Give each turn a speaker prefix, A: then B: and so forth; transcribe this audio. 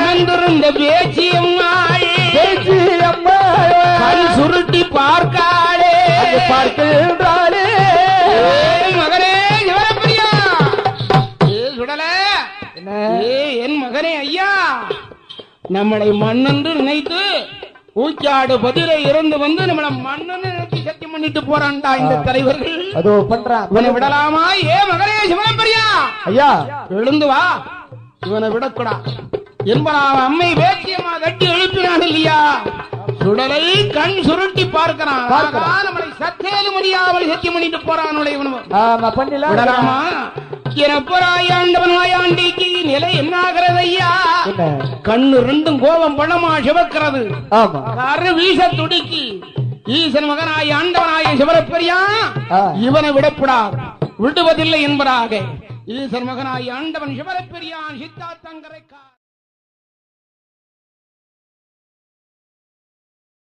A: உணர்ந்திருந்த பேச்சியம்மாள்
B: பேச்சு அம்மா
A: கண் சுருட்டி பார்க்காளே
B: அங்கு பார்க்கின்றாளே
A: ஏய் மகனே சிவரப்பிரியா ஏ சுடல
B: என்ன
A: ஏ என் மகனே ஐயா நம்மளை மண்ணென்று நினைத்து ஊச்சாடு பதில இருந்து வந்து நம்மள மண்ணன்னு நினைச்சு சத்தியம் பண்ணிட்டு போறான்டா இந்த தலைவர்கள்
B: அதோ பண்றான்
A: இவனை விடலாமா ஏ மகனே சிவனப்பரியா
B: ஐயா
A: எழுந்து வா இவனை விடக்கூடா என்பனாம் அம்மை வேத்தியமா கட்டி எழுப்பினான் இல்லையா சுடலை கண் சுருட்டி பார்க்கிறான்
B: பார்க்கிறான்.
A: ஆகா, நம்மளை சத்தேது முடியாமல் சத்தியம் பண்ணிட்டு போறான் இவனும்
B: ஆமா பண்ணலாம்
A: விடலாமா எனப்பராயாண்டவன் ஆயாண்டிக்கு நிலை என்னாகிறது ஐயா
B: என்ன
A: கண்ணு ரெண்டும் கோபம் பணமா சிவக்கிறது
B: ஆமா
A: கரு வீச துடிக்கி ஈசன் மகனாய் ஆண்டவனாய சிவரப்பெரியா
B: ஆ.
A: இவனை விடப்படாது விடுவதில்லை என்பதாக ஈசன் மகனாய் ஆண்டவன் சிவரப்பெரியான் சித்தாத்தங்கரைக்கார்